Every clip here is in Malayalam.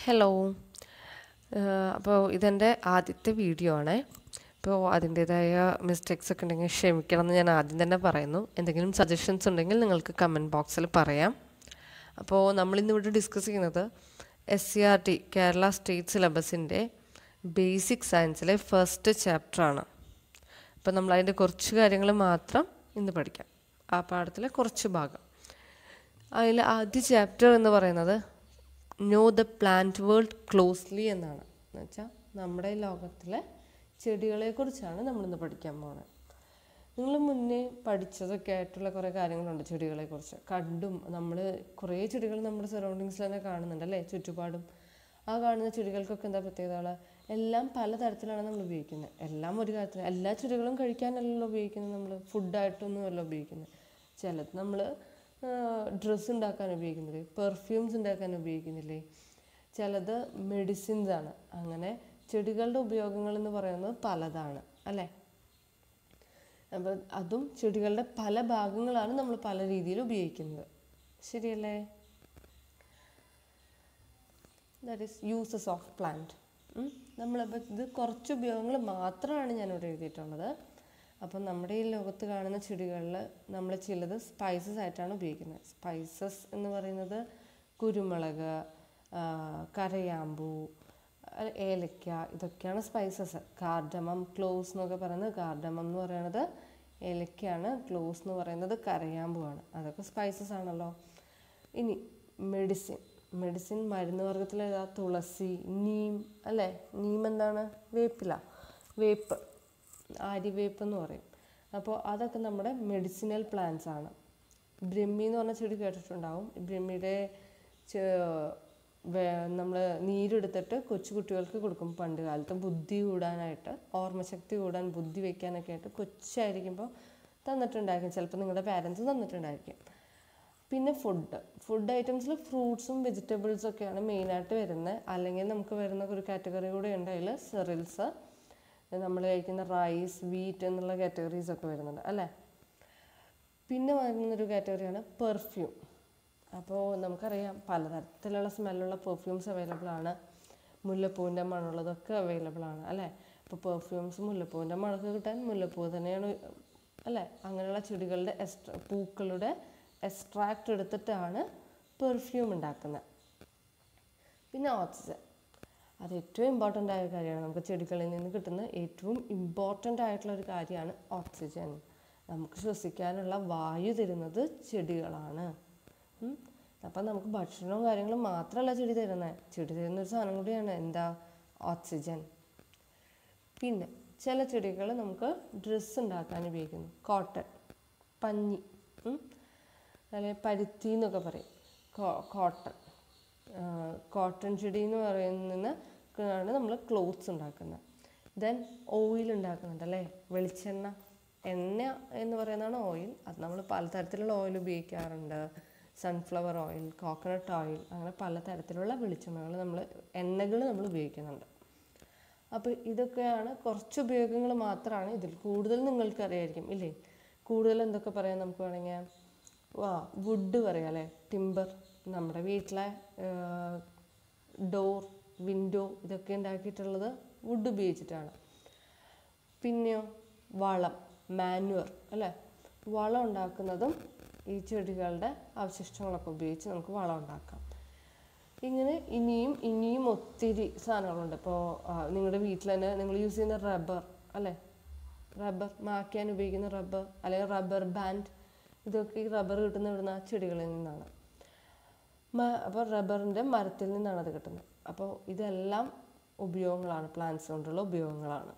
ഹലോ അപ്പോൾ ഇതെൻ്റെ ആദ്യത്തെ വീഡിയോ ആണ് അപ്പോൾ അതിൻ്റേതായ മിസ്റ്റേക്സ് ഒക്കെ ഉണ്ടെങ്കിൽ ക്ഷമിക്കണം എന്ന് ഞാൻ ആദ്യം തന്നെ പറയുന്നു എന്തെങ്കിലും സജഷൻസ് ഉണ്ടെങ്കിൽ നിങ്ങൾക്ക് കമൻറ്റ് ബോക്സിൽ പറയാം അപ്പോൾ നമ്മളിന്നിവിടെ ഡിസ്കസ് ചെയ്യുന്നത് S C R T Kerala state സിലബസിൻ്റെ ബേസിക് സയൻസിലെ ഫസ്റ്റ് ചാപ്റ്ററാണ് അപ്പോൾ നമ്മൾ അതിൻ്റെ കുറച്ച് കാര്യങ്ങൾ മാത്രം ഇന്ന് പഠിക്കാം ആ പാഠത്തിലെ കുറച്ച് ഭാഗം അതിൽ ആദ്യ ചാപ്റ്റർ എന്ന് പറയുന്നത് know the plant world closely എന്നാണ് എന്ന് വെച്ചാൽ നമ്മുടെ ഈ ലോകത്തിലെ ചെടികളെക്കുറിച്ചാണ് നമ്മളിന്ന് പഠിക്കാൻ പോകുന്നത് നിങ്ങൾ മുന്നേ പഠിച്ചതൊക്കെ ആയിട്ടുള്ള കുറേ കാര്യങ്ങളുണ്ട് ചെടികളെക്കുറിച്ച് കണ്ടും നമ്മൾ കുറേ ചെടികൾ നമ്മുടെ സറൗണ്ടിങ്സിൽ തന്നെ കാണുന്നുണ്ട് അല്ലേ ചുറ്റുപാടും ആ കാണുന്ന ചെടികൾക്കൊക്കെ എന്താ പ്രത്യേകതകൾ എല്ലാം പലതരത്തിലാണ് നമ്മൾ ഉപയോഗിക്കുന്നത് എല്ലാം ഒരു കാര്യത്തിൽ എല്ലാ ചെടികളും കഴിക്കാനല്ലല്ലോ ഉപയോഗിക്കുന്നത് നമ്മൾ ഫുഡായിട്ടൊന്നും അല്ല ഉപയോഗിക്കുന്നത് ചിലത് നമ്മൾ ഡ്രസ്സ് ഉണ്ടാക്കാൻ ഉപയോഗിക്കുന്നില്ലേ പെർഫ്യൂംസ് ഉണ്ടാക്കാൻ ഉപയോഗിക്കുന്നില്ലേ ചിലത് മെഡിസിൻസ് ആണ് അങ്ങനെ ചെടികളുടെ ഉപയോഗങ്ങൾ എന്ന് പറയുന്നത് പലതാണ് അല്ലേ അപ്പം അതും ചെടികളുടെ പല ഭാഗങ്ങളാണ് നമ്മൾ പല രീതിയിൽ ഉപയോഗിക്കുന്നത് ശരിയല്ലേ that is uses of plant നമ്മളപ്പോൾ ഇത് കുറച്ച് ഉപയോഗങ്ങൾ മാത്രമാണ് ഞാനിവിടെ എഴുതിയിട്ടുള്ളത് അപ്പം നമ്മുടെ ഈ ലോകത്ത് കാണുന്ന ചെടികളിൽ നമ്മൾ ചിലത് സ്പൈസസ് ആയിട്ടാണ് ഉപയോഗിക്കുന്നത് സ്പൈസസ് എന്ന് പറയുന്നത് കുരുമുളക് കരയാമ്പൂ ഏലക്ക ഇതൊക്കെയാണ് സ്പൈസസ് കാർഡമം ക്ലോസ് എന്നൊക്കെ പറയുന്നത് കാർഡമം എന്ന് പറയുന്നത് ഏലക്കയാണ് ക്ലോസ് എന്ന് പറയുന്നത് കരയാമ്പുമാണ് അതൊക്കെ സ്പൈസസ് ആണല്ലോ ഇനി മെഡിസിൻ മെഡിസിൻ മരുന്ന് വർഗത്തിൽ ഏതാ തുളസി നീം അല്ലേ നീം എന്താണ് വേപ്പില വേപ്പ് ആര്യവേപ്പ് എന്ന് പറയും അപ്പോൾ അതൊക്കെ നമ്മുടെ മെഡിസിനൽ പ്ലാന്റ്സ് ആണ് ബ്രഹ്മി എന്ന് പറഞ്ഞ ചെടി കേട്ടിട്ടുണ്ടാവും ബ്രഹ്മിയുടെ നമ്മൾ നീരെടുത്തിട്ട് കൊച്ചു കുട്ടികൾക്ക് കൊടുക്കും പണ്ട് കാലത്ത് ബുദ്ധി കൂടാനായിട്ട് ഓർമ്മശക്തി കൂടാൻ ബുദ്ധി വയ്ക്കാനൊക്കെ ആയിട്ട് കൊച്ചായിരിക്കുമ്പോൾ തന്നിട്ടുണ്ടായിരിക്കും ചിലപ്പോൾ നിങ്ങളുടെ പാരൻസ് തന്നിട്ടുണ്ടായിരിക്കും പിന്നെ ഫുഡ് ഫുഡ് ഐറ്റംസിൽ ഫ്രൂട്ട്സും വെജിറ്റബിൾസും ഒക്കെയാണ് മെയിനായിട്ട് വരുന്നത് അല്ലെങ്കിൽ നമുക്ക് വരുന്ന ഒരു കാറ്റഗറി കൂടെ ഉണ്ട് അതിൽ സെറിൽസ് നമ്മൾ കഴിക്കുന്ന റൈസ് വീറ്റ് എന്നുള്ള കാറ്റഗറീസ് ഒക്കെ വരുന്നുണ്ട് അല്ലേ പിന്നെ വരുന്നൊരു കാറ്റഗറിയാണ് പെർഫ്യൂം അപ്പോൾ നമുക്കറിയാം പലതരത്തിലുള്ള സ്മെല്ലുള്ള പെർഫ്യൂംസ് അവൈലബിൾ ആണ് മുല്ലപ്പൂവിൻ്റെ മണമുള്ളതൊക്കെ അവൈലബിൾ ആണ് അല്ലേ അപ്പോൾ പെർഫ്യൂംസ് മുല്ലപ്പൂവിൻ്റെ മണക്ക് കിട്ടാൻ മുല്ലപ്പൂ തന്നെയാണ് അല്ലേ അങ്ങനെയുള്ള ചെടികളുടെ എക്സ്ട്രാ പൂക്കളുടെ എക്സ്ട്രാക്ട് എടുത്തിട്ടാണ് പെർഫ്യൂം ഉണ്ടാക്കുന്നത് പിന്നെ ഓക്സിജൻ അത് ഏറ്റവും ഇമ്പോർട്ടൻ്റ് ആയ കാര്യമാണ് നമുക്ക് ചെടികളിൽ നിന്ന് കിട്ടുന്ന ഏറ്റവും ഇമ്പോർട്ടൻ്റ് ആയിട്ടുള്ള ഒരു കാര്യമാണ് ഓക്സിജൻ നമുക്ക് ശ്വസിക്കാനുള്ള വായു തരുന്നത് ചെടികളാണ് അപ്പം നമുക്ക് ഭക്ഷണവും കാര്യങ്ങളും മാത്രമല്ല ചെടി തരുന്നത് ചെടി തരുന്ന ഒരു സാധനം കൂടിയാണ് എന്താ ഓക്സിജൻ പിന്നെ ചില ചെടികൾ നമുക്ക് ഡ്രസ്സ് ഉണ്ടാക്കാൻ ഉപയോഗിക്കുന്നു കോട്ടൺ പഞ്ഞി അല്ലെങ്കിൽ പരുത്തി എന്നൊക്കെ പറയും കോട്ടൺ കോട്ടൺ ചെടി എന്ന് പറയുന്നതാണ് നമ്മൾ ക്ലോത്ത്സ് ഉണ്ടാക്കുന്നത് ദെൻ ഓയിൽ ഉണ്ടാക്കുന്നുണ്ട് അല്ലേ വെളിച്ചെണ്ണ എണ്ണ എന്ന് പറയുന്നതാണ് ഓയിൽ അത് നമ്മൾ പലതരത്തിലുള്ള ഓയിൽ ഉപയോഗിക്കാറുണ്ട് സൺഫ്ലവർ ഓയിൽ കോക്കനട്ട് ഓയിൽ അങ്ങനെ പലതരത്തിലുള്ള വെളിച്ചെണ്ണകൾ നമ്മൾ എണ്ണകൾ നമ്മൾ ഉപയോഗിക്കുന്നുണ്ട് അപ്പോൾ ഇതൊക്കെയാണ് കുറച്ച് ഉപയോഗങ്ങൾ മാത്രമാണ് ഇതിൽ കൂടുതൽ നിങ്ങൾക്ക് അറിയായിരിക്കും ഇല്ലേ കൂടുതൽ എന്തൊക്കെ പറയാം നമുക്ക് വേണമെങ്കിൽ വാ വുഡ് പറയാം അല്ലേ ടിമ്പർ നമ്മുടെ വീട്ടിലെ ഡോർ വിൻഡോ ഇതൊക്കെ ഉണ്ടാക്കിയിട്ടുള്ളത് വുഡ് ഉപയോഗിച്ചിട്ടാണ് പിന്നെയോ വളം മാനുവർ അല്ലേ വളം ഉണ്ടാക്കുന്നതും ഈ ചെടികളുടെ അവശിഷ്ടങ്ങളൊക്കെ ഉപയോഗിച്ച് നമുക്ക് വളം ഉണ്ടാക്കാം ഇങ്ങനെ ഇനിയും ഇനിയും ഒത്തിരി സാധനങ്ങളുണ്ട് ഇപ്പോൾ നിങ്ങളുടെ വീട്ടിൽ തന്നെ നിങ്ങൾ യൂസ് ചെയ്യുന്ന റബ്ബർ അല്ലേ റബ്ബർ മാക്കാൻ ഉപയോഗിക്കുന്ന റബ്ബർ അല്ലെങ്കിൽ റബ്ബർ ബാൻഡ് ഇതൊക്കെ ഈ റബ്ബർ കിട്ടുന്ന ഇവിടുന്ന് ചെടികളിൽ നിന്നാണ് അപ്പോൾ റബ്ബറിൻ്റെ മരത്തിൽ നിന്നാണ് അത് കിട്ടുന്നത് അപ്പോൾ ഇതെല്ലാം ഉപയോഗങ്ങളാണ് പ്ലാന്റ്സ് കൊണ്ടുള്ള ഉപയോഗങ്ങളാണ്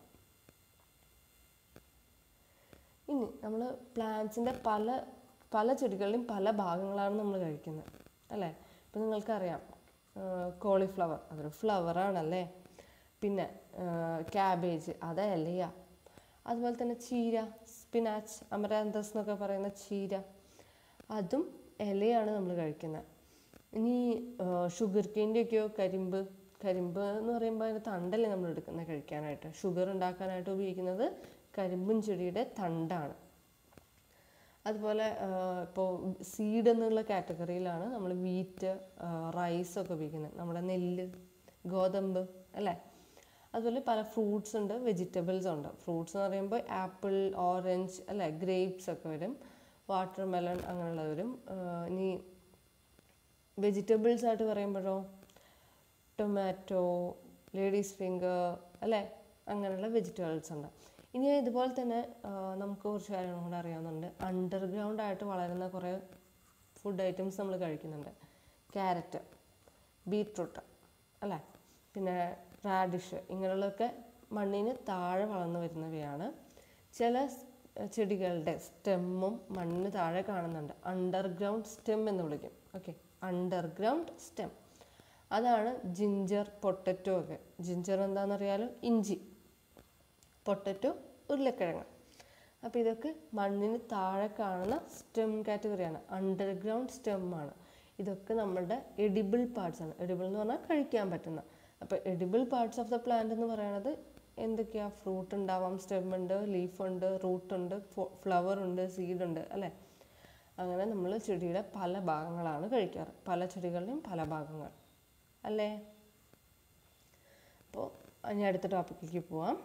ഇനി നമ്മൾ പ്ലാന്റ്സിൻ്റെ പല പല ചെടികളിലും പല ഭാഗങ്ങളാണ് നമ്മൾ കഴിക്കുന്നത് അല്ലേ ഇപ്പം നിങ്ങൾക്കറിയാം കോളിഫ്ലവർ അതൊരു ഫ്ലവറാണല്ലേ പിന്നെ ക്യാബേജ് അത് ഇലയ അതുപോലെ തന്നെ ചീര സ്പിനാച്ച് അമരാന്തസ് എന്നൊക്കെ പറയുന്ന ചീര അതും ഇലയാണ് നമ്മൾ കഴിക്കുന്നത് ഇനി ഷുഗർ കെയിൻ്റെയൊക്കെയോ കരിമ്പ് കരിമ്പ് എന്ന് പറയുമ്പോൾ അതിൻ്റെ തണ്ടല്ലേ നമ്മൾ എടുക്കുന്നത് കഴിക്കാനായിട്ട് ഷുഗർ ഉണ്ടാക്കാനായിട്ട് ഉപയോഗിക്കുന്നത് കരിമ്പും ചെടിയുടെ തണ്ടാണ് അതുപോലെ ഇപ്പോൾ സീഡ് എന്നുള്ള കാറ്റഗറിയിലാണ് നമ്മൾ വീറ്റ് റൈസ് ഒക്കെ ഉപയോഗിക്കുന്നത് നമ്മുടെ നെല്ല് ഗോതമ്പ് അല്ലേ അതുപോലെ പല ഫ്രൂട്ട്സ് ഉണ്ട് വെജിറ്റബിൾസ് ഉണ്ട് ഫ്രൂട്ട്സ് എന്ന് പറയുമ്പോൾ ആപ്പിൾ ഓറഞ്ച് അല്ലേ ഗ്രേപ്സ് ഒക്കെ വരും വാട്ടർ മെലൺ അങ്ങനെയുള്ളത് വരും ആഹ് ഇനി വെജിറ്റബിൾസ് ആയിട്ട് പറയുമ്പോഴോ ടൊമാറ്റോ ലേഡീസ് ഫിംഗർ അല്ലേ അങ്ങനെയുള്ള വെജിറ്റബിൾസ് ഉണ്ട് ഇനി ഇതുപോലെ തന്നെ ആ, നമുക്ക് കുറച്ച് കാര്യങ്ങളും കൂടെ അറിയാവുന്നുണ്ട് അണ്ടർഗ്രൗണ്ട് ആയിട്ട് വളരുന്ന കുറേ ഫുഡ് ഐറ്റംസ് നമ്മൾ കഴിക്കുന്നുണ്ട് ക്യാരറ്റ് ബീട്രൂട്ട് അല്ലേ പിന്നെ റാഡിഷ് ഇങ്ങനെയുള്ളതൊക്കെ മണ്ണിന് താഴെ വളർന്നു വരുന്നവയാണ് ചില സ്- ചെടികളുടെ സ്റ്റെമ്മും മണ്ണിന് താഴെ കാണുന്നുണ്ട് അണ്ടർഗ്രൗണ്ട് സ്റ്റെം എന്ന് വിളിക്കും ഓക്കെ അണ്ടർഗ്രൗണ്ട് സ്റ്റെം അതാണ് ജിഞ്ചർ പൊട്ടറ്റോ ഒക്കെ ജിഞ്ചർ എന്താണെന്നറിയാലോ ഇഞ്ചി പൊട്ടറ്റോ ഉരുളക്കിഴങ്ങ് അപ്പോൾ ഇതൊക്കെ മണ്ണിന് താഴെ കാണുന്ന സ്റ്റെം കാറ്റഗറിയാണ് അണ്ടർഗ്രൗണ്ട് സ്റ്റെം ആണ് ഇതൊക്കെ നമ്മളുടെ എഡിബിൾ പാർട്സ് ആണ് എഡിബിൾ എന്ന് പറഞ്ഞാൽ കഴിക്കാൻ പറ്റുന്ന അപ്പോൾ edible parts of the plant എന്ന് പറയുന്നത് എന്തൊക്കെയാ ഫ്രൂട്ട് ഉണ്ടാവാം സ്റ്റെം ഉണ്ട് ലീഫ് ഉണ്ട് റൂട്ട് ഉണ്ട് ഫ്ലവർ ഉണ്ട് സീഡ് ഉണ്ട് അല്ലേ അങ്ങനെ നമ്മൾ ചെടിയുടെ പല ഭാഗങ്ങളാണ് കഴിക്കാറ് പല ചെടികളുടെയും പല ഭാഗങ്ങൾ അല്ലേ അപ്പോൾ ഇനി അടുത്ത ടോപ്പിക്കിലേക്ക് പോവാം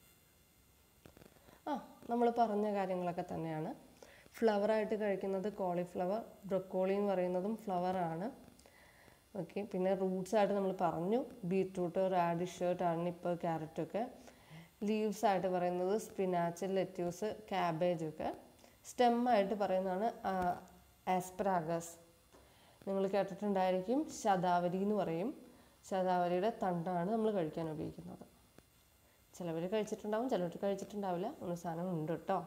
ആ നമ്മൾ പറഞ്ഞ കാര്യങ്ങളൊക്കെ തന്നെയാണ് ഫ്ലവറായിട്ട് കഴിക്കുന്നത് കോളിഫ്ലവർ ബ്രൊക്കോളി എന്ന് പറയുന്നതും ഫ്ലവറാണ് ഓക്കെ പിന്നെ റൂട്ട്സ് ആയിട്ട് നമ്മൾ പറഞ്ഞു ബീട്രൂട്ട് റാഡിഷ് ടർണിപ്പ് ക്യാരറ്റ് ഒക്കെ ലീവ്സ് ആയിട്ട് പറയുന്നത് സ്പിനാച്ച് ലെറ്റ്യൂസ് ക്യാബേജ് ഒക്കെ സ്റ്റെം ആയിട്ട് പറയുന്നതാണ് ആസ്പരാഗസ് നിങ്ങൾ കേട്ടിട്ടുണ്ടായിരിക്കും ശതാവരി എന്ന് പറയും ശതാവരിയുടെ തണ്ടാണ് നമ്മൾ കഴിക്കാൻ ഉപയോഗിക്കുന്നത് ചിലവർ കഴിച്ചിട്ടുണ്ടാവും ചിലവർ കഴിച്ചിട്ടുണ്ടാവില്ല ഒന്ന് സാധനം ഉണ്ട് കേട്ടോ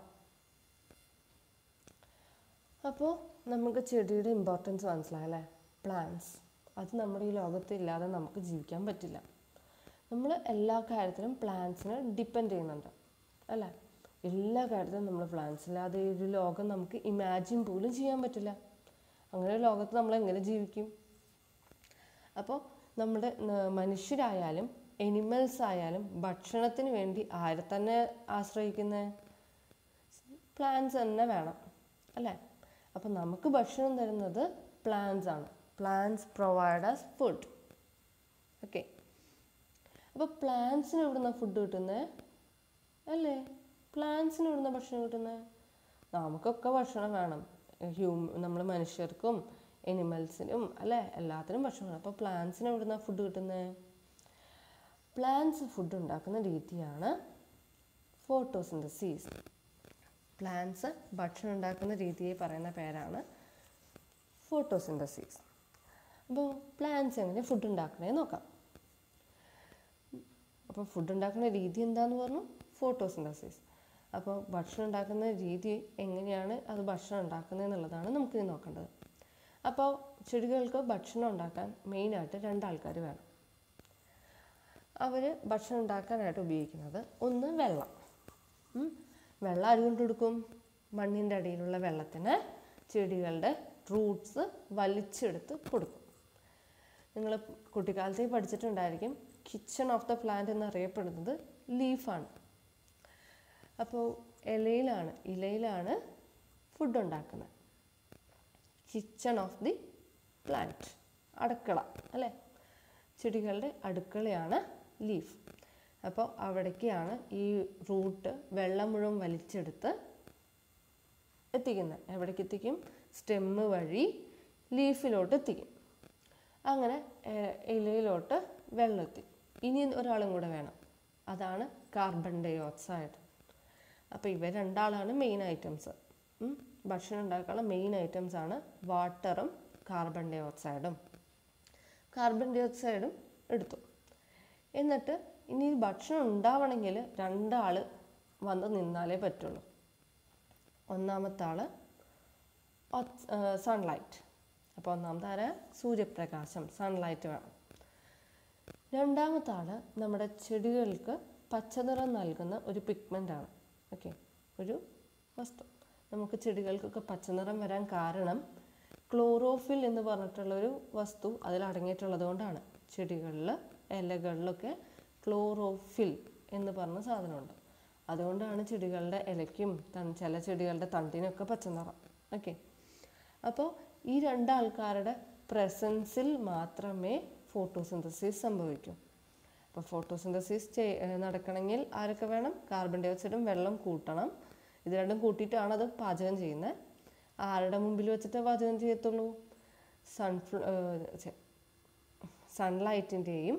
അപ്പോൾ നമുക്ക് ചെടിയുടെ ഇമ്പോർട്ടൻസ് മനസ്സിലായല്ലേ പ്ലാന്റ്സ് അത് നമ്മുടെ ഈ ലോകത്ത് ഇല്ലാതെ നമുക്ക് ജീവിക്കാൻ പറ്റില്ല നമ്മൾ എല്ലാ കാര്യത്തിലും പ്ലാന്റ്സിനെ ഡിപ്പെൻഡ് ചെയ്യുന്നുണ്ട് അല്ലേ എല്ലാ കാര്യത്തിലും നമ്മൾ പ്ലാന്റ്സ് ഇല്ലാതെ ഈ ഒരു ലോകം നമുക്ക് ഇമാജിൻ പോലും ചെയ്യാൻ പറ്റില്ല അങ്ങനെ ഒരു ലോകത്ത് നമ്മൾ എങ്ങനെ ജീവിക്കും അപ്പോൾ നമ്മുടെ ന- മനുഷ്യരായാലും എനിമൽസ് ആയാലും ഭക്ഷണത്തിന് വേണ്ടി ആരെ തന്നെ ആശ്രയിക്കുന്നത് പ്ലാന്റ്സ് തന്നെ വേണം അല്ലേ അപ്പം നമുക്ക് ഭക്ഷണം തരുന്നത് പ്ലാന്റ്സ് ആണ് plants provide us food okay അപ്പോൾ പ്ലാന്റ്സിന് എവിടുന്ന ഫുഡ് കിട്ടുന്നത് അല്ലേ പ്ലാന്റ്സിന് എവിടുന്ന ഭക്ഷണം കിട്ടുന്നത് നമുക്കൊക്കെ ഭക്ഷണം വേണം ഹ്യൂമ നമ്മൾ മനുഷ്യർക്കും എനിമൽസിനും അല്ലേ എല്ലാത്തിനും ഭക്ഷണം വേണം അപ്പോൾ പ്ലാന്റ്സിന് എവിടുന്ന ഫുഡ് കിട്ടുന്നത് പ്ലാന്റ്സ് ഫുഡ് ഉണ്ടാക്കുന്ന രീതിയാണ് ഫോട്ടോസിന്തസീസ് പ്ലാന്റ്സ് ഭക്ഷണം ഉണ്ടാക്കുന്ന രീതിയെ പറയുന്ന പേരാണ് ഫോട്ടോസിന്തസീസ് അപ്പോൾ പ്ലാന്റ്സ് എങ്ങനെ ഫുഡ് ഉണ്ടാക്കണേ നോക്കാം അപ്പോൾ ഫുഡ് ഉണ്ടാക്കുന്ന രീതി എന്താന്ന് പറഞ്ഞു ഫോട്ടോസിന്തസിസ് അപ്പോൾ ഭക്ഷണം ഉണ്ടാക്കുന്ന രീതി എങ്ങനെയാണ് അത് ഭക്ഷണം ഉണ്ടാക്കുന്നത് എന്നുള്ളതാണ് നമുക്കിനി നോക്കേണ്ടത് അപ്പോൾ ചെടികൾക്ക് ഭക്ഷണം ഉണ്ടാക്കാൻ മെയിനായിട്ട് രണ്ടാൾക്കാർ വേണം അവർ ഭക്ഷണം ഉണ്ടാക്കാനായിട്ട് ഉപയോഗിക്കുന്നത് ഒന്ന് വെള്ളം ഉം. വെള്ളം ആരുകൊണ്ട് കൊടുക്കും മണ്ണിൻ്റെ അടിയിലുള്ള വെള്ളത്തിന് ചെടികളുടെ റൂട്ട്സ് വലിച്ചെടുത്ത് കൊടുക്കും നിങ്ങൾ കുട്ടിക്കാലത്തേ പഠിച്ചിട്ടുണ്ടായിരിക്കും കിച്ചൺ ഓഫ് ദ പ്ലാന്റ് എന്നറിയപ്പെടുന്നത് ലീഫാണ് അപ്പോൾ ഇലയിലാണ് ഇലയിലാണ് ഫുഡ് ഉണ്ടാക്കുന്നത് കിച്ചൺ ഓഫ് ദി പ്ലാന്റ് അടുക്കള അല്ലേ ചെടികളുടെ അടുക്കളയാണ് ലീഫ് അപ്പോൾ അവിടേക്കാണ് ഈ റൂട്ട് വെള്ളം മുഴുവൻ വലിച്ചെടുത്ത് എത്തിക്കുന്നത് എവിടേക്ക് എത്തിക്കും സ്റ്റെമ്മ് വഴി ലീഫിലോട്ട് എത്തിക്കും അങ്ങനെ ഏർ, ഇലയിലോട്ട് വെള്ളം എത്തി ഇനി ഒരാളും കൂടെ വേണം അതാണ് കാർബൺ ഡൈ ഓക്സൈഡ് അപ്പോൾ ഇവ രണ്ടാളാണ് മെയിൻ ഐറ്റംസ് ഭക്ഷണം ഉണ്ടാക്കാനുള്ള മെയിൻ ഐറ്റംസ് ആണ് വാട്ടറും കാർബൺ ഡൈ ഓക്സൈഡും കാർബൺ ഡൈ ഓക്സൈഡും എടുത്തു എന്നിട്ട് ഇനി ഈ ഭക്ഷണം ഉണ്ടാവണമെങ്കിൽ രണ്ടാൾ വന്ന് നിന്നാലേ പറ്റുള്ളൂ ഒന്നാമത്തെ ആൾ സൺലൈറ്റ് അപ്പോൾ ഒന്നാമത്തെ ആര് സൂര്യപ്രകാശം സൺലൈറ്റ് വേണം രണ്ടാമത്തെ ആൾ നമ്മുടെ ചെടികൾക്ക് പച്ചനിറം നൽകുന്ന ഒരു പിഗ്മെൻ്റ് ആണ് ഓക്കെ ഒരു വസ്തു നമുക്ക് ചെടികൾക്കൊക്കെ പച്ചനിറം വരാൻ കാരണം ക്ലോറോഫിൽ എന്ന് പറഞ്ഞിട്ടുള്ളൊരു വസ്തു അതിൽ അടങ്ങിയിട്ടുള്ളത് കൊണ്ടാണ് ചെടികളിൽ ഇലകളിലൊക്കെ ക്ലോറോഫിൽ എന്ന് പറഞ്ഞ സാധനമുണ്ട് അതുകൊണ്ടാണ് ചെടികളുടെ ഇലയ്ക്കും തൺ- ചില ചെടികളുടെ തണ്ടിനൊക്കെ പച്ചനിറം ഓക്കെ അപ്പോൾ ഈ രണ്ടാൾക്കാരുടെ പ്രസൻസിൽ മാത്രമേ ഫോട്ടോസിന്തസിസ് സംഭവിക്കും അപ്പോൾ ഫോട്ടോസിന്തസിസ് ചെയ് ഏർ നടക്കണമെങ്കിൽ ആരൊക്കെ വേണം കാർബൺ ഡൈ ഓക്സൈഡും വെള്ളം കൂട്ടണം ഇത് രണ്ടും കൂട്ടിയിട്ടാണ് അത് പാചകം ചെയ്യുന്നത് ആരുടെ മുമ്പിൽ വെച്ചിട്ട് പാചകം ചെയ്യത്തുള്ളൂ സൺഫ്ല സൺലൈറ്റിൻ്റെയും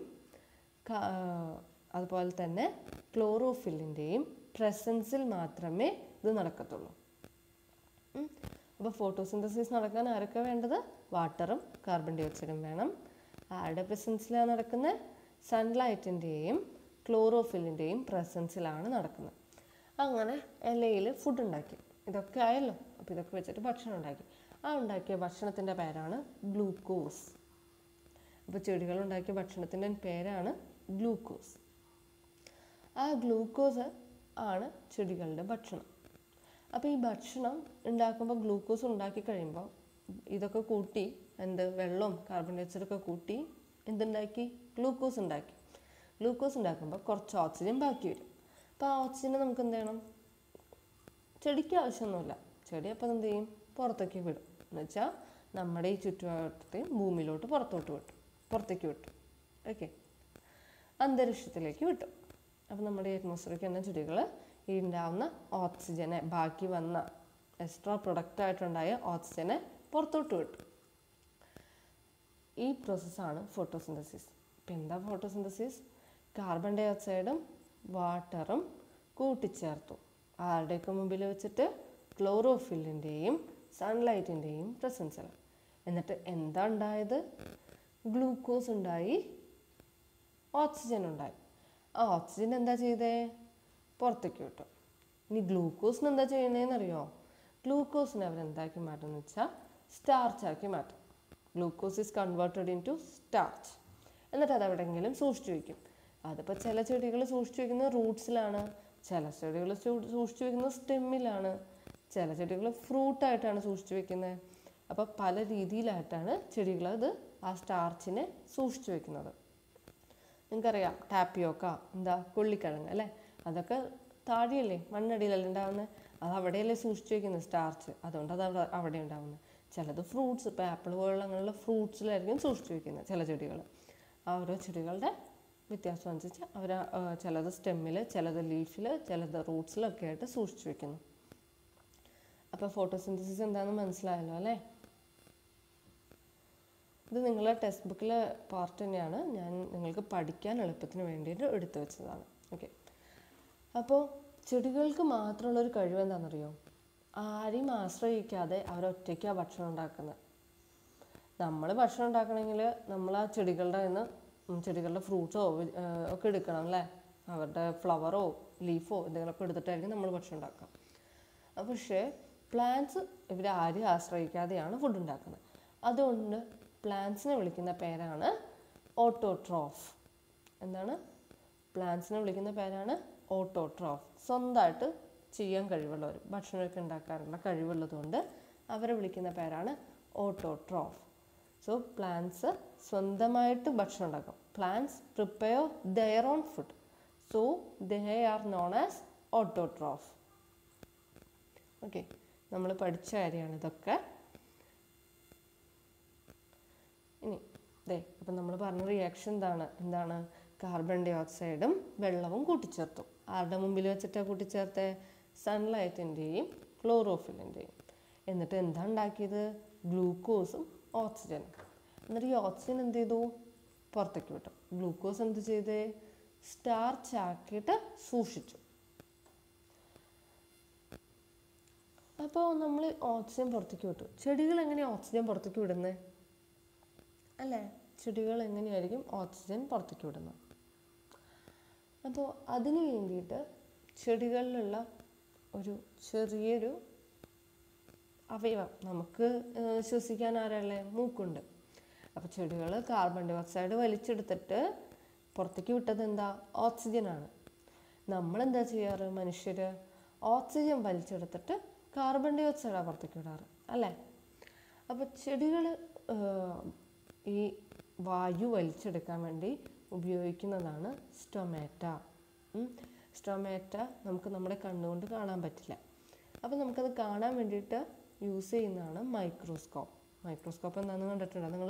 അതുപോലെ തന്നെ ക്ലോറോഫില്ലിൻ്റെയും പ്രസൻസിൽ മാത്രമേ ഇത് നടക്കത്തുള്ളൂ അപ്പോൾ ഫോട്ടോസിന്തസിസ് നടക്കാൻ ആരൊക്കെ വേണ്ടത് വാട്ടറും കാർബൺ ഡൈ ഓക്സൈഡും വേണം ആരുടെ പ്രസൻസിലാണ് നടക്കുന്നത് സൺലൈറ്റിൻ്റെയും ക്ലോറോഫില്ലിൻ്റെയും പ്രസൻസിലാണ് നടക്കുന്നത് അങ്ങനെ ഇലയിൽ ഫുഡ് ഉണ്ടാക്കി ഇതൊക്കെ ആയല്ലോ അപ്പോൾ ഇതൊക്കെ വെച്ചിട്ട് ഭക്ഷണം ഉണ്ടാക്കി ആ ഉണ്ടാക്കിയ ഭക്ഷണത്തിൻ്റെ പേരാണ് ഗ്ലൂക്കോസ് അപ്പോൾ ചെടികൾ ഉണ്ടാക്കിയ ഭക്ഷണത്തിൻ്റെ പേരാണ് ഗ്ലൂക്കോസ് ആ ഗ്ലൂക്കോസ് ആണ് ചെടികളുടെ ഭക്ഷണം അപ്പോൾ ഈ ഭക്ഷണം ഉണ്ടാക്കുമ്പോൾ ഗ്ലൂക്കോസ് ഉണ്ടാക്കി കഴിയുമ്പോൾ ഇതൊക്കെ കൂട്ടി എന്ത് വെള്ളവും കാർബൺ ഡൈ ഓക്സൈഡൊക്കെ കൂട്ടി എന്തുണ്ടാക്കി ഗ്ലൂക്കോസ് ഉണ്ടാക്കി ഗ്ലൂക്കോസ് ഉണ്ടാക്കുമ്പോൾ കുറച്ച് ഓക്സിജൻ ബാക്കി വരും അപ്പോൾ ആ ഓക്സിജനെ നമുക്ക് എന്ത് ചെയ്യണം ചെടിക്ക് ആവശ്യമൊന്നുമില്ല ചെടി അപ്പോൾ എന്ത് ചെയ്യും പുറത്തേക്ക് വിടും എന്ന് വെച്ചാൽ നമ്മുടെ ഈ ചുറ്റുവട്ടത്തെയും ഭൂമിയിലോട്ട് പുറത്തോട്ട് വിട്ടു പുറത്തേക്ക് വിട്ടു ഓക്കെ അന്തരീക്ഷത്തിലേക്ക് വിട്ടു അപ്പോൾ നമ്മുടെ ഈ അറ്റ്മോസ്ഫിയറിൽ തന്നെ ചെടികൾ ഈ ഉണ്ടാവുന്ന ഓക്സിജനെ ബാക്കി വന്ന എക്സ്ട്രാ പ്രൊഡക്റ്റ് ആയിട്ടുണ്ടായ ഓക്സിജനെ പുറത്തോട്ട് വിട്ടു ഈ പ്രോസസ്സാണ് ഫോട്ടോസിന്തസിസ് ഇപ്പം എന്താ ഫോട്ടോസിന്തസിസ് കാർബൺ ഡൈ ഓക്സൈഡും വാട്ടറും കൂട്ടിച്ചേർത്തു ആരുടെയൊക്കെ മുമ്പിൽ വെച്ചിട്ട് ക്ലോറോഫില്ലിൻ്റെയും സൺലൈറ്റിൻ്റെയും പ്രസൻസിൽ എന്നിട്ട് എന്താ ഉണ്ടായത് ഗ്ലൂക്കോസ് ഉണ്ടായി ഓക്സിജൻ ഉണ്ടായി ആ ഓക്സിജൻ എന്താ ചെയ്തേ പുറത്തേക്ക് വിട്ടു ഇനി ഗ്ലൂക്കോസിന് എന്താ ചെയ്യണേന്നറിയോ ഗ്ലൂക്കോസിനെ അവരെന്താക്കി മാറ്റുമെന്ന് വെച്ചാൽ സ്റ്റാർച്ച് ആക്കി മാറ്റും glucose is converted into starch എന്നിട്ട് അത് എവിടെയെങ്കിലും സൂക്ഷിച്ചു വയ്ക്കും അതിപ്പോൾ ചില ചെടികൾ സൂക്ഷിച്ചു വയ്ക്കുന്നത് റൂട്ട്സിലാണ് ചില ചെടികൾ സൂക്ഷിച്ചു വയ്ക്കുന്നത് സ്റ്റെമ്മിലാണ് ചില ചെടികൾ ഫ്രൂട്ടായിട്ടാണ് സൂക്ഷിച്ചു വെക്കുന്നത് അപ്പോൾ പല രീതിയിലായിട്ടാണ് ചെടികൾ അത് ആ സ്റ്റാർച്ചിനെ സൂക്ഷിച്ചു വെക്കുന്നത് നിങ്ങൾക്കറിയാം ടാപ്പിയോക്ക എന്താ കൊള്ളിക്കിഴങ്ങ് അല്ലേ അതൊക്കെ താഴെയല്ലേ മണ്ണടിയിലല്ലേ ഉണ്ടാവുന്നത് അത് അവിടെയല്ലേ സൂക്ഷിച്ചു വെക്കുന്നത് സ്റ്റാർച്ച് അതുകൊണ്ട് അത് അവിടെ അവിടെ ഉണ്ടാവുന്നത് ചിലത് ഫ്രൂട്ട്സ് ഇപ്പോൾ ആപ്പിൾ പോലുള്ള അങ്ങനെയുള്ള ഫ്രൂട്ട്സിലായിരിക്കും സൂക്ഷിച്ചു വെക്കുന്നത് ചില ചെടികൾ ആ ഓരോ ചെടികളുടെ വ്യത്യാസം അനുസരിച്ച് അവർ ചിലത് സ്റ്റെമ്മിൽ ചിലത് ലീഫിൽ ചിലത് റൂട്ട്സിലൊക്കെ ആയിട്ട് സൂക്ഷിച്ചു വെക്കുന്നു അപ്പോൾ ഫോട്ടോസിന്തസിസ് എന്താണെന്ന് മനസ്സിലായല്ലോ അല്ലേ ഇത് നിങ്ങളെ ടെക്സ്റ്റ് ബുക്കിലെ പാർട്ട് തന്നെയാണ് ഞാൻ നിങ്ങൾക്ക് പഠിക്കാൻ എളുപ്പത്തിന് വേണ്ടിയിട്ട് എടുത്തു വെച്ചതാണ് ഓക്കെ അപ്പോൾ ചെടികൾക്ക് മാത്രമുള്ളൊരു കഴിവ് എന്താണെന്നറിയോ ആരെയും ആശ്രയിക്കാതെ അവരൊറ്റയ്ക്കാണ് ഭക്ഷണം ഉണ്ടാക്കുന്നത് നമ്മൾ ഭക്ഷണം ഉണ്ടാക്കണമെങ്കിൽ നമ്മൾ ആ ചെടികളുടെ നിന്ന് ചെടികളുടെ ഫ്രൂട്ട്സോ ഒക്കെ എടുക്കണം അല്ലേ അവരുടെ ഫ്ലവറോ ലീഫോ എന്തെങ്കിലുമൊക്കെ എടുത്തിട്ടായിരിക്കും നമ്മൾ ഭക്ഷണം ഉണ്ടാക്കുക പക്ഷേ പ്ലാന്റ്സ് ഇവർ ആരെയും ആശ്രയിക്കാതെയാണ് ഫുഡ് ഉണ്ടാക്കുന്നത് അതുകൊണ്ട് പ്ലാന്റ്സിനെ വിളിക്കുന്ന പേരാണ് ഓട്ടോട്രോഫ് എന്താണ് പ്ലാന്റ്സിനെ വിളിക്കുന്ന പേരാണ് ഓട്ടോട്രോഫ് സ്വന്തമായിട്ട് ചെയ്യാൻ കഴിവുള്ളവർ ഭക്ഷണമൊക്കെ ഉണ്ടാക്കാനുള്ള കഴിവുള്ളതുകൊണ്ട് അവരെ വിളിക്കുന്ന പേരാണ് ഓട്ടോട്രോഫ് സോ പ്ലാന്റ്സ് സ്വന്തമായിട്ട് ഭക്ഷണം ഉണ്ടാക്കും plants prepare their own food so they are known as autotroph okay നമ്മൾ പഠിച്ച കാര്യമാണ് ഇതൊക്കെ ഇനി ദേ അപ്പം നമ്മൾ പറഞ്ഞ റിയാക്ഷൻ എന്താണ് എന്താണ് കാർബൺ ഡൈ ഓക്സൈഡും വെള്ളവും കൂട്ടിച്ചേർത്തു ആരുടെ മുമ്പിൽ വെച്ചിട്ടാണ് കൂട്ടിച്ചേർത്തേ സൺലൈറ്റിൻ്റെയും ക്ലോറോഫിലിൻ്റെയും എന്നിട്ട് എന്താ ഉണ്ടാക്കിയത് ഗ്ലൂക്കോസും ഓക്സിജനും എന്നിട്ട് ഈ ഓക്സിജൻ എന്ത് ചെയ്തു പുറത്തേക്ക് വിട്ടു ഗ്ലൂക്കോസ് എന്ത് ചെയ്തേ സ്റ്റാർച്ച് ആക്കിയിട്ട് സൂക്ഷിച്ചു അപ്പോൾ നമ്മൾ ഓക്സിജൻ പുറത്തേക്ക് വിട്ടു ചെടികൾ എങ്ങനെയാണ് ഓക്സിജൻ പുറത്തേക്ക് വിടുന്നത് അല്ലേ ചെടികൾ എങ്ങനെയായിരിക്കും ഓക്സിജൻ പുറത്തേക്ക് വിടുന്നത് അപ്പോൾ അതിന് വേണ്ടിയിട്ട് ചെടികളിലുള്ള ഒരു ചെറിയൊരു അവയവം നമുക്ക് ഏഹ്, ശ്വസിക്കാൻ ആരല്ലേ മൂക്കുണ്ട് അപ്പോൾ ചെടികൾ കാർബൺ ഡൈ ഓക്സൈഡ് വലിച്ചെടുത്തിട്ട് പുറത്തേക്ക് വിട്ടത് എന്താ ഓക്സിജനാണ് നമ്മളെന്താ ചെയ്യാറ് മനുഷ്യർ ഓക്സിജൻ വലിച്ചെടുത്തിട്ട് കാർബൺ ഡൈ ഓക്സൈഡാണ് പുറത്തേക്ക് വിടാറ് അല്ലേ അപ്പോൾ ചെടികൾ ഈ വായു വലിച്ചെടുക്കാൻ വേണ്ടി ഉപയോഗിക്കുന്നതാണ് സ്റ്റൊമാറ്റ സ്റ്റൊമാറ്റ നമുക്ക് നമ്മുടെ കണ്ണുകൊണ്ട് കാണാൻ പറ്റില്ല അപ്പോൾ നമുക്കത് കാണാൻ വേണ്ടിയിട്ട് യൂസ് ചെയ്യുന്നതാണ് മൈക്രോസ്കോപ്പ് മൈക്രോസ്കോപ്പ് എന്താണെന്ന് കണ്ടിട്ടുണ്ടോ നിങ്ങൾ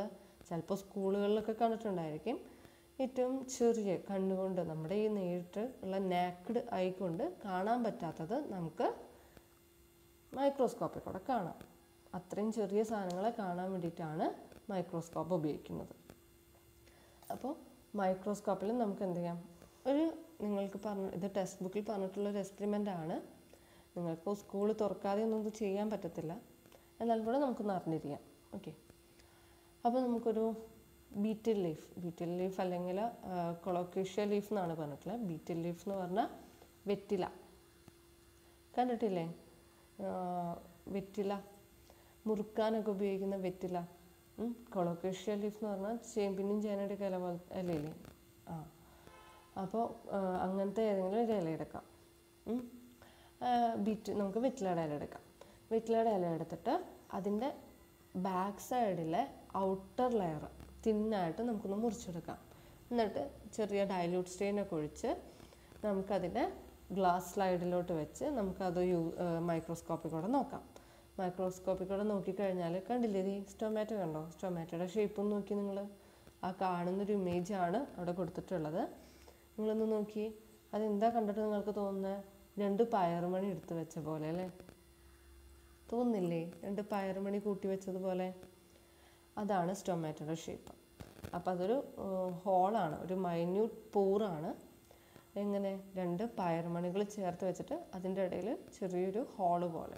ചിലപ്പോൾ സ്കൂളുകളിലൊക്കെ കണ്ടിട്ടുണ്ടായിരിക്കും ഏറ്റവും ചെറിയ കണ്ണുകൊണ്ട് നമ്മുടെ ഈ നേരിട്ട് ഉള്ള നാക്ഡ് ആയിക്കൊണ്ട് കാണാൻ പറ്റാത്തത് നമുക്ക് മൈക്രോസ്കോപ്പിൽ കൂടെ കാണാം അത്രയും ചെറിയ സാധനങ്ങളെ കാണാൻ വേണ്ടിയിട്ടാണ് മൈക്രോസ്കോപ്പ് ഉപയോഗിക്കുന്നത് അപ്പോൾ മൈക്രോസ്കോപ്പിൽ നമുക്ക് എന്ത് ചെയ്യാം ഒരു നിങ്ങൾക്ക് പറഞ്ഞ ഇത് ടെക്സ്റ്റ് ബുക്കിൽ പറഞ്ഞിട്ടുള്ള ഒരു എക്സ്പെരിമെൻ്റ് ആണ് നിങ്ങൾക്ക് സ്കൂൾ തുറക്കാതെ ഒന്നും ഇത് ചെയ്യാൻ പറ്റത്തില്ല എന്നാൽ കൂടെ നമുക്കൊന്ന് അറിഞ്ഞിരിക്കാം ഓക്കെ അപ്പോൾ നമുക്കൊരു ബീറ്റിൽ ലീഫ് ബീറ്റിൽ ലീഫ് അല്ലെങ്കിൽ കൊളോക്കേഷ്യ ലീഫ് എന്നാണ് പറഞ്ഞിട്ടുള്ളത് ബീറ്റിൽ ലീഫ് എന്ന് പറഞ്ഞാൽ വെറ്റില കണ്ടിട്ടില്ലേ ആ, വെറ്റില മുറുക്കാനൊക്കെ ഉപയോഗിക്കുന്ന വെറ്റില കൊളോക്കേഷ്യ ലീഫ് എന്ന് പറഞ്ഞാൽ ചേമ്പിനും ചേനയുടെ ഇല പോലെ ഇലയില്ലേ ആ അപ്പോൾ അങ്ങനത്തെ ഏതെങ്കിലും ഒരു ഇല എടുക്കാം ഉം. ആ, ബീറ്റ് നമുക്ക് വെറ്റിലയുടെ ഇല എടുക്കാം വെറ്റിലയുടെ ഇല എടുത്തിട്ട് അതിൻ്റെ ബാക്ക് സൈഡിലെ ഔട്ടർ ലെയർ തിന്നായിട്ട് നമുക്കൊന്ന് മുറിച്ചെടുക്കാം എന്നിട്ട് ചെറിയ ഡയലൂട്ട് സ്റ്റെയിനൊക്കെ ഒഴിച്ച് നമുക്കതിൻ്റെ ഗ്ലാസ് സ്ലൈഡിലോട്ട് വെച്ച് നമുക്കത് യൂ മൈക്രോസ്കോപ്പിൽ കൂടെ നോക്കാം മൈക്രോസ്കോപ്പിൽ കൂടെ നോക്കിക്കഴിഞ്ഞാൽ കണ്ടില്ലേ ഈ സ്റ്റൊമാറ്റോ കണ്ടോ സ്റ്റൊമാറ്റോയുടെ ഷേപ്പ് നോക്കി നിങ്ങൾ ആ കാണുന്നൊരു ഇമേജാണ് അവിടെ കൊടുത്തിട്ടുള്ളത് നിങ്ങളൊന്ന് നോക്കി അതെന്താ കണ്ടിട്ട് നിങ്ങൾക്ക് തോന്നുന്നത് രണ്ട് പയറുമണി എടുത്ത് വെച്ച പോലെ അല്ലേ തോന്നില്ലേ രണ്ട് പയറുമണി കൂട്ടി വെച്ചതുപോലെ അതാണ് സ്റ്റൊമാറ്റോയുടെ ഷേപ്പ് അപ്പോൾ അതൊരു ഹോളാണ് ഒരു മൈന്യൂട്ട് പോറാണ് എങ്ങനെ രണ്ട് പയറുമണികൾ ചേർത്ത് വെച്ചിട്ട് അതിൻ്റെ ഇടയിൽ ചെറിയൊരു ഹോള് പോലെ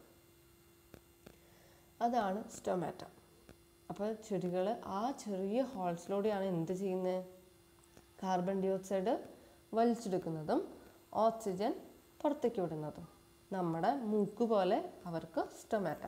അതാണ് സ്റ്റൊമാറ്റോ അപ്പോൾ ചെടികൾ ആ ചെറിയ ഹോൾസിലൂടെയാണ് എന്ത് ചെയ്യുന്നത് കാർബൺ ഡൈ ഓക്സൈഡ് വലിച്ചെടുക്കുന്നതും ഓക്സിജൻ പുറത്തേക്ക് വിടുന്നതും നമ്മുടെ മൂക്ക് പോലെ അവർക്ക് സ്റ്റൊമാറ്റോ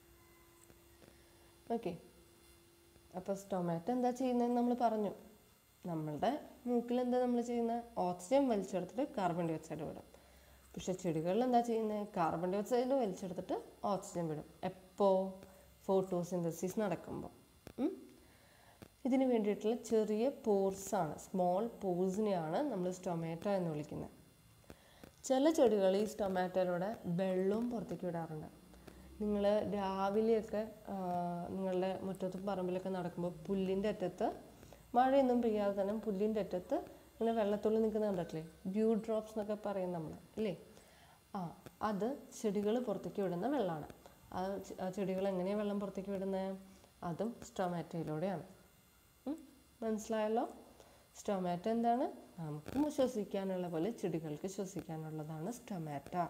ഓക്കെ അപ്പോൾ സ്റ്റൊമാറ്റോ എന്താ ചെയ്യുന്നതെന്ന് നമ്മൾ പറഞ്ഞു നമ്മളുടെ മൂക്കിൽ എന്താ നമ്മൾ ചെയ്യുന്നത് ഓക്സിജൻ വലിച്ചെടുത്തിട്ട് കാർബൺ ഡൈ ഓക്സൈഡ് വിടും പക്ഷെ ചെടികളിൽ എന്താ ചെയ്യുന്നത് കാർബൺ ഡൈ ഓക്സൈഡ് വലിച്ചെടുത്തിട്ട് ഓക്സിജൻ വിടും എപ്പോൾ ഫോട്ടോസിന്തസിസ് നടക്കുമ്പോൾ ഉം. ഇതിന് വേണ്ടിയിട്ടുള്ള ചെറിയ പോർസാണ് സ്മോൾ പോഴ്സിനെയാണ് നമ്മൾ സ്റ്റൊമാറ്റോ എന്ന് വിളിക്കുന്നത് ചില ചെടികൾ ഈ സ്റ്റൊമാറ്റോയിലൂടെ വെള്ളവും പുറത്തേക്ക് വിടാറുണ്ട് നിങ്ങൾ രാവിലെയൊക്കെ ആ, നിങ്ങളുടെ മുറ്റത്തും പറമ്പിലൊക്കെ നടക്കുമ്പോൾ പുല്ലിൻ്റെ അറ്റത്ത് മഴയൊന്നും പെയ്യാതെ തന്നെ പുല്ലിൻ്റെ അറ്റത്ത് ഇങ്ങനെ വെള്ളത്തുള്ളി നിൽക്കുന്ന കണ്ടിട്ടില്ലേ ഡ്യൂ ഡ്രോപ്സ് എന്നൊക്കെ പറയും നമ്മൾ അല്ലേ ആ അത് ചെടികൾ പുറത്തേക്ക് വിടുന്ന വെള്ളമാണ് ആ ചെ- ആ ചെടികൾ എങ്ങനെയാണ് വെള്ളം പുറത്തേക്ക് വിടുന്നത് അതും സ്റ്റൊമാറ്റോയിലൂടെയാണ് ഉം? മനസ്സിലായല്ലോ സ്റ്റൊമാറ്റോ എന്താണ് നമുക്ക് ശ്വസിക്കാനുള്ള പോലെ ചെടികൾക്ക് ശ്വസിക്കാനുള്ളതാണ് സ്റ്റൊമാറ്റോ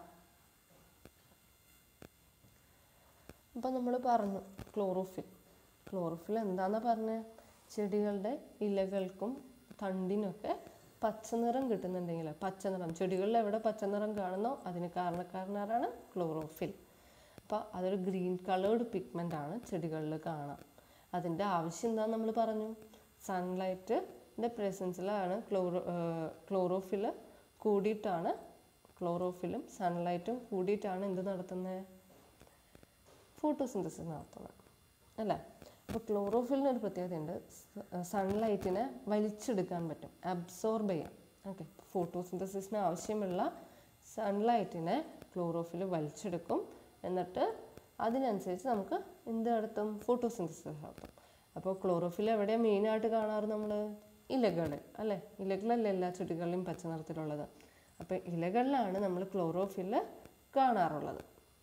അപ്പം നമ്മൾ പറഞ്ഞു ക്ലോറോഫിൽ ക്ലോറോഫിൽ എന്താണെന്ന് പറഞ്ഞത് ചെടികളുടെ ഇലകൾക്കും തണ്ടിനൊക്കെ പച്ചനിറം കിട്ടുന്നുണ്ടെങ്കിൽ പച്ചനിറം ചെടികളിൽ എവിടെ പച്ചനിറം കാണുന്നോ അതിന് കാരണക്കാരനാരാണ് ക്ലോറോഫിൽ അപ്പോൾ അതൊരു ഗ്രീൻ കളേർഡ് പിഗ്മെൻ്റ് ആണ് ചെടികളിൽ കാണാം അതിൻ്റെ ആവശ്യം എന്താണെന്ന് നമ്മൾ പറഞ്ഞു സൺലൈറ്റിൻ്റെ പ്രസൻസിലാണ് ക്ലോറോ ക്ലോറോഫിൽ കൂടിയിട്ടാണ് ക്ലോറോഫിലും സൺലൈറ്റും കൂടിയിട്ടാണ് എന്ത് നടത്തുന്നത് ഫോട്ടോസിന്തസിസ് നടത്തുന്നത് അല്ലേ അപ്പോൾ ക്ലോറോഫിലിന് ഒരു പ്രത്യേകതയുണ്ട് സൺലൈറ്റിനെ വലിച്ചെടുക്കാൻ പറ്റും അബ്സോർബ് ചെയ്യാം ഓക്കെ ഫോട്ടോസിന്തസിസിന് ആവശ്യമുള്ള സൺലൈറ്റിനെ ക്ലോറോഫിൽ വലിച്ചെടുക്കും എന്നിട്ട് അതിനനുസരിച്ച് നമുക്ക് എന്ത് നടത്തും ഫോട്ടോസിന്തസിസ് നടത്തും അപ്പോൾ ക്ലോറോഫിൽ എവിടെയാണ് മെയിനായിട്ട് കാണാറ് നമ്മൾ ഇലകൾ അല്ലേ ഇലകളല്ലേ എല്ലാ ചെടികളിലും പച്ച നിറത്തിലുള്ളത് അപ്പോൾ ഇലകളിലാണ് നമ്മൾ ക്ലോറോഫിൽ കാണാറുള്ളത്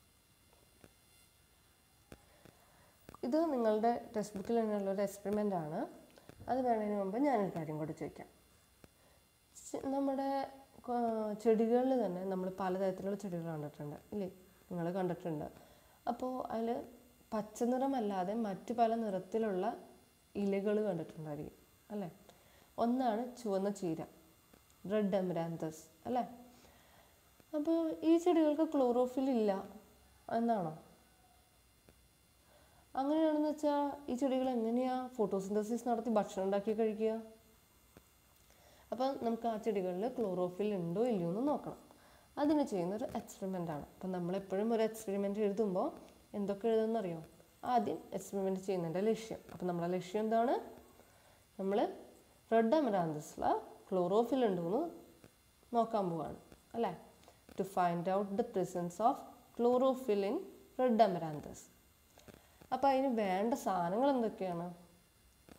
ഇത് നിങ്ങളുടെ ടെക്സ്റ്റ് ബുക്കിൽ തന്നെയുള്ള ഒരു എക്സ്പെരിമെൻ്റ് ആണ് അത് വേണതിന് മുമ്പ് ഞാനൊരു കാര്യം കൂടി ചോദിക്കാം ചെ- നമ്മുടെ ചെടികളിൽ തന്നെ നമ്മൾ പലതരത്തിലുള്ള ചെടികൾ കണ്ടിട്ടുണ്ട് ഇല്ലേ നിങ്ങൾ കണ്ടിട്ടുണ്ട് അപ്പോൾ അതിൽ പച്ചനിറമല്ലാതെ മറ്റ് പല നിറത്തിലുള്ള ഇലകൾ കണ്ടിട്ടുണ്ടായിരിക്കും അല്ലേ ഒന്നാണ് ചുവന്ന ചീര റെഡ് എമരാന്തസ് അല്ലേ അപ്പോൾ ഈ ചെടികൾക്ക് ക്ലോറോഫിൽ ഇല്ല എന്നാണോ അങ്ങനെയാണെന്ന് വെച്ചാൽ ഈ ചെടികൾ എങ്ങനെയാണ് ഫോട്ടോസിന്തസിസ് നടത്തി ഭക്ഷണം ഉണ്ടാക്കി കഴിക്കുക അപ്പം നമുക്ക് ആ ചെടികളിൽ ക്ലോറോഫിൽ ഉണ്ടോ ഇല്ലയോ എന്ന് നോക്കണം അതിന് ചെയ്യുന്ന ഒരു എക്സ്പെരിമെൻ്റ് ആണ് അപ്പം നമ്മളെപ്പോഴും ഒരു എക്സ്പെരിമെൻ്റ് എഴുതുമ്പോൾ എന്തൊക്കെ എഴുതുമെന്നറിയോ ആദ്യം എക്സ്പെരിമെൻ്റ് ചെയ്യുന്നതിൻ്റെ ലക്ഷ്യം അപ്പം നമ്മുടെ ലക്ഷ്യം എന്താണ് നമ്മൾ റെഡ് അമരാന്തസിൽ ക്ലോറോഫിൽ ഉണ്ടോ എന്ന് നോക്കാൻ പോവാണ് അല്ലേ to find out the presence of chlorophyll in red amaranthus അപ്പോൾ അതിന് വേണ്ട സാധനങ്ങൾ എന്തൊക്കെയാണ്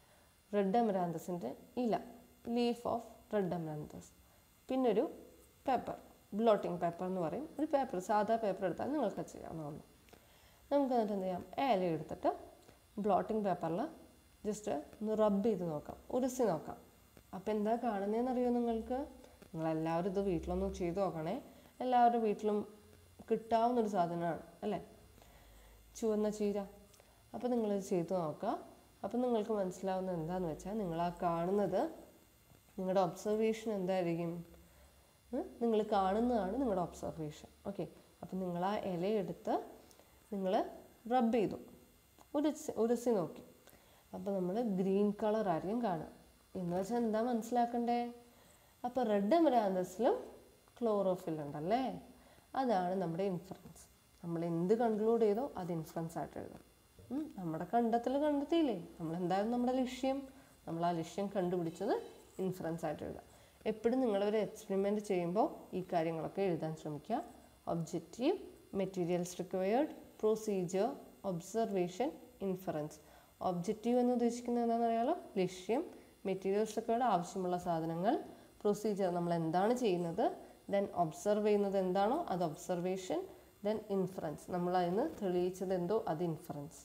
റെഡ് അമരാന്തസിൻ്റെ ഇല ലീഫ് ഓഫ് റെഡ് അമരാന്തസ് പിന്നെ ഒരു പേപ്പർ ബ്ലോട്ടിംഗ് പേപ്പർ എന്ന് പറയും ഒരു പേപ്പർ സാധാ പേപ്പർ എടുത്താൽ നിങ്ങൾക്ക് ചെയ്യാവുന്നതാണ് നമുക്ക് എന്നിട്ട് എന്ത് ചെയ്യാം ഏല എടുത്തിട്ട് ബ്ലോട്ടിംഗ് പേപ്പറിൽ ജസ്റ്റ് ഒന്ന് റബ്ബ് ചെയ്ത് നോക്കാം ഉരസി നോക്കാം അപ്പോൾ എന്താ കാണുന്നതെന്ന് അറിയോ നിങ്ങൾക്ക് നിങ്ങളെല്ലാവരും ഇത് വീട്ടിലൊന്നും ചെയ്ത് നോക്കണേ എല്ലാവരുടെ വീട്ടിലും കിട്ടാവുന്നൊരു സാധനമാണ് അല്ലേ ചുവന്ന ചീര അപ്പോൾ നിങ്ങളിത് ചെയ്ത് നോക്കുക അപ്പോൾ നിങ്ങൾക്ക് മനസ്സിലാവുന്നത് എന്താണെന്ന് വെച്ചാൽ നിങ്ങൾ ആ കാണുന്നത് നിങ്ങളുടെ ഒബ്സർവേഷൻ എന്തായിരിക്കും നിങ്ങൾ കാണുന്നതാണ് നിങ്ങളുടെ ഒബ്സർവേഷൻ ഓക്കെ അപ്പം നിങ്ങൾ ആ ഇലയെടുത്ത് നിങ്ങൾ റബ്ബ് ചെയ്തു ഉരച്ച് ഉരസി നോക്കി അപ്പോൾ നമ്മൾ ഗ്രീൻ കളർ ആയിരിക്കും കാണുക എന്ന് വെച്ചാൽ എന്താ മനസ്സിലാക്കണ്ടേ അപ്പോൾ റെഡ് എമരാന്തസിലും ക്ലോറോഫിൽ ഉണ്ടല്ലേ അതാണ് നമ്മുടെ ഇൻഫ്ലുവൻസ് നമ്മൾ എന്ത് കൺക്ലൂഡ് ചെയ്തോ അത് ഇൻഫ്ലുവൻസ് ആയിട്ട് എഴുതും ഉം, നമ്മുടെ കണ്ടെത്തൽ കണ്ടെത്തിയില്ലേ നമ്മൾ എന്തായാലും നമ്മുടെ ലക്ഷ്യം നമ്മൾ ആ ലക്ഷ്യം കണ്ടുപിടിച്ചത് ഇൻഫ്ലുവൻസ് ആയിട്ട് എഴുതാം എപ്പോഴും നിങ്ങളൊരു എക്സ്പെരിമെൻറ്റ് ചെയ്യുമ്പോൾ ഈ കാര്യങ്ങളൊക്കെ എഴുതാൻ ശ്രമിക്കുക objective materials required procedure observation inference objective എന്ന് ഉദ്ദേശിക്കുന്നത് എന്താണെന്ന് അറിയാലോ ലക്ഷ്യം മെറ്റീരിയൽസ് റിക്വയർഡ് ആവശ്യമുള്ള സാധനങ്ങൾ പ്രൊസീജിയർ നമ്മൾ എന്താണ് ചെയ്യുന്നത് ദെൻ ഒബ്സർവ് ചെയ്യുന്നത് എന്താണോ അത് ഒബ്സർവേഷൻ ദെൻ ഇൻഫറൻസ് നമ്മൾ അതിന് തെളിയിച്ചത് എന്തോ അത് ഇൻഫറൻസ്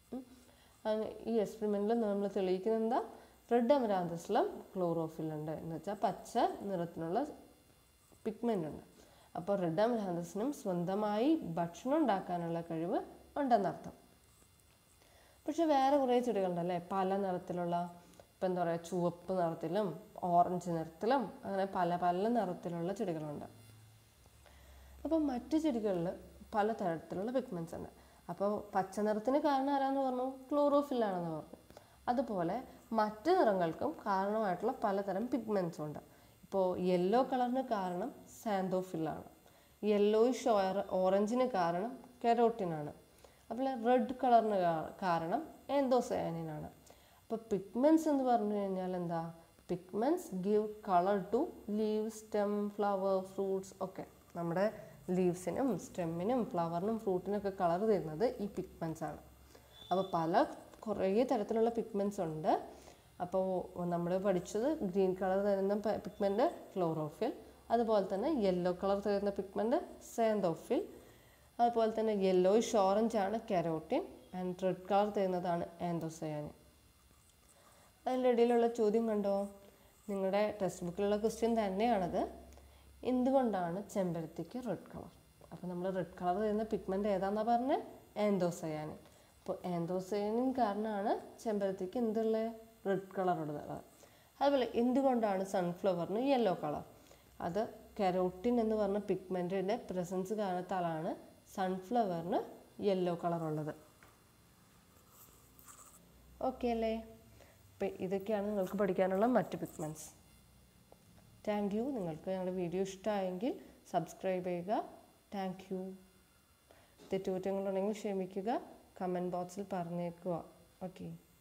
ഈ എക്സ്പെരിമെൻറ്റിൽ നമ്മൾ തെളിയിക്കുന്നത് എന്താ റെഡ് അമരാന്തസിലും ക്ലോറോഫിൽ ഉണ്ട് എന്ന് വെച്ചാൽ പച്ച നിറത്തിലുള്ള പിഗ്മെൻ്റ് ഉണ്ട് അപ്പോൾ റെഡ് അമരാന്തസിനും സ്വന്തമായി ഭക്ഷണം ഉണ്ടാക്കാനുള്ള കഴിവ് ഉണ്ടെന്നർത്ഥം പക്ഷെ വേറെ കുറേ ചെടികളുണ്ടല്ലേ പല നിറത്തിലുള്ള ഇപ്പം എന്താ പറയുക ചുവപ്പ് നിറത്തിലും ഓറഞ്ച് നിറത്തിലും അങ്ങനെ പല പല നിറത്തിലുള്ള ചെടികളുണ്ട് അപ്പോൾ മറ്റു ചെടികളിൽ പല തരത്തിലുള്ള പിഗ്മെൻറ്റ്സ് ഉണ്ട് അപ്പോൾ പച്ച നിറത്തിന് കാരണം ആരാന്ന് പറഞ്ഞു ക്ലോറോഫില്ലാണെന്ന് പറഞ്ഞു അതുപോലെ മറ്റ് നിറങ്ങൾക്കും കാരണമായിട്ടുള്ള പലതരം പിഗ്മെൻറ്റ്സ് ഉണ്ട് ഇപ്പോൾ യെല്ലോ കളറിന് കാരണം സാന്തോഫില്ലാണ് യെല്ലോയിഷ് ഓറഞ്ചിന് കാരണം കെരോട്ടിനാണ് അപ്പോൾ റെഡ് കളറിന് കാരണം എന്തോസയാനിനാണ് അപ്പോൾ പിഗ്മെൻറ്റ്സ് എന്ന് പറഞ്ഞു കഴിഞ്ഞാൽ എന്താ pigments give colour to leave stem flower fruits ഒക്കെ നമ്മുടെ ലീവ്സിനും സ്റ്റെമ്മിനും ഫ്ലവറിനും ഫ്രൂട്ടിനൊക്കെ കളർ തരുന്നത് ഈ പിഗ്മെൻറ്റ്സ് ആണ് അപ്പോൾ പല കുറേ തരത്തിലുള്ള പിഗ്മെൻറ്റ്സ് ഉണ്ട് അപ്പോൾ നമ്മൾ പഠിച്ചത് ഗ്രീൻ കളർ തരുന്ന പിഗ്മെൻറ്റ് ക്ലോറോഫിൽ അതുപോലെ തന്നെ യെല്ലോ കളർ തരുന്ന പിഗ്മെൻറ്റ് സാന്തോഫിൽ അതുപോലെ തന്നെ യെല്ലോയിഷ് ഓറഞ്ച് ആണ് കെരോട്ടിൻ ആൻഡ് റെഡ് കളർ തരുന്നതാണ് ആൻഡോസയാനിൻ അതിൻ്റെ ഇടയിലുള്ള ചോദ്യം കണ്ടോ നിങ്ങളുടെ ടെക്സ്റ്റ് ബുക്കിലുള്ള ക്വസ്റ്റ്യൻ തന്നെയാണത് എന്തുകൊണ്ടാണ് ചെമ്പരത്തിക്ക് റെഡ് കളർ അപ്പോൾ നമ്മൾ റെഡ് കളർ തരുന്ന പിഗ്മെൻ്റ് ഏതാണെന്നാണ് പറഞ്ഞത് ആൻഡോസയാനിൻ അപ്പോൾ ആൻഡോസയാനിൻ കാരണമാണ് ചെമ്പരത്തിക്ക് എന്തുള്ളത് റെഡ് കളർ ഉള്ളത് അതുപോലെ എന്തുകൊണ്ടാണ് സൺഫ്ലവറിന് യെല്ലോ കളർ അത് കെരോട്ടിൻ എന്ന് പറഞ്ഞ പിഗ്മെൻറ്റിൻ്റെ പ്രസൻസ് കാരണത്താലാണ് സൺഫ്ലവറിന് യെല്ലോ കളർ ഉള്ളത് ഓക്കെ അല്ലേ അപ്പം ഇതൊക്കെയാണ് നിങ്ങൾക്ക് പഠിക്കാനുള്ള മറ്റ് പിഗ്മെൻറ്റ്സ് താങ്ക് യു നിങ്ങൾക്ക് ഞങ്ങളുടെ വീഡിയോ ഇഷ്ടമായെങ്കിൽ സബ്സ്ക്രൈബ് ചെയ്യുക താങ്ക് യു തെറ്റുകുറ്റങ്ങളുണ്ടെങ്കിൽ ക്ഷമിക്കുക കമൻറ്റ് ബോക്സിൽ പറഞ്ഞേക്കുക ഓക്കെ